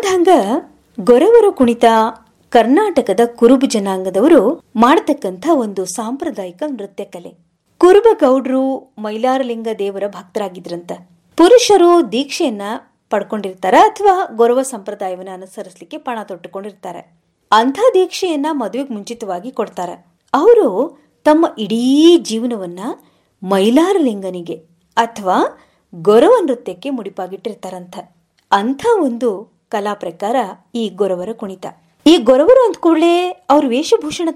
ಅಂದ್ಹಂಗ ಗೊರವರ ಕುಣಿತ ಕರ್ನಾಟಕದ ಕುರುಬ ಜನಾಂಗದವರು ಮಾಡತಕ್ಕಂಥ ಒಂದು ಸಾಂಪ್ರದಾಯಿಕ ನೃತ್ಯ ಕಲೆ ಕುರುಬ ಗೌಡ್ರು ಮೈಲಾರಲಿಂಗ ದೇವರ ಭಕ್ತರಾಗಿದ್ರಂತ ಪುರುಷರು ದೀಕ್ಷೆಯನ್ನ ಪಡ್ಕೊಂಡಿರ್ತಾರ ಅಥವಾ ಗೊರವ ಸಂಪ್ರದಾಯವನ್ನ ಅನುಸರಿಸಲಿಕ್ಕೆ ಪಣ ತೊಟ್ಟುಕೊಂಡಿರ್ತಾರೆ ಅಂಥ ದೀಕ್ಷೆಯನ್ನ ಮದುವೆಗೆ ಮುಂಚಿತವಾಗಿ ಕೊಡ್ತಾರೆ ಅವರು ತಮ್ಮ ಇಡೀ ಜೀವನವನ್ನ ಮೈಲಾರಲಿಂಗನಿಗೆ ಅಥವಾ ಗೊರವ ನೃತ್ಯಕ್ಕೆ ಮುಡಿಪಾಗಿಟ್ಟಿರ್ತಾರಂತ ಅಂಥ ಒಂದು ಕಲಾ ಪ್ರಕಾರ ಈ ಗೊರವರ ಕುಣಿತ ಈ ಗೊರವರು ಅಂದ ಕೂಡಲೇ ಅವ್ರ ವೇಷಭೂಷಣ